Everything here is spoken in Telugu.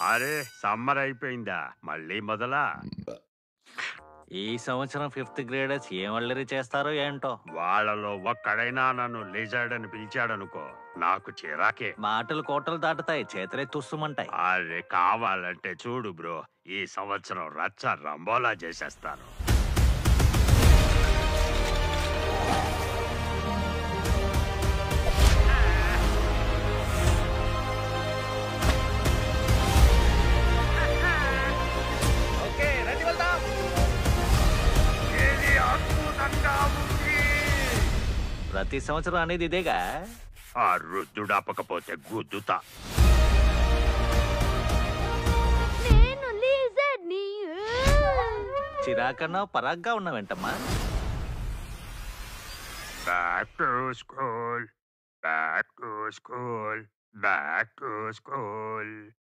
అరే సమ్మర్ అయిపోయిందా మళ్ళీ మొదలా ఈ సంవత్సరం ఫిఫ్త్ గ్రేడర్స్ ఏం అల్లరి చేస్తారో ఏంటో వాళ్ళలో ఒక్కడైనా నన్ను లిజర్డ్ అని పిలిచాడనుకో నాకు చిరాకే మాటలు కోటలు దాటుతాయి చేతులే తుస్సుమంటాయి అరే కావాలంటే చూడు బ్రో ఈ సంవత్సరం రచ్చ రంబోలా చేసేస్తాను ఇది అద్భుతంగా ఉంది. ప్రతి సంవత్సరం అనేది ఇదేగా ఆ రుద్దుడాపకపోతే గుద్దుతా నేను లీజర్ని చిరాకన్నా పరాగ్గా ఉన్నావేంటమ్మా Back to school. Back to school. Back to school.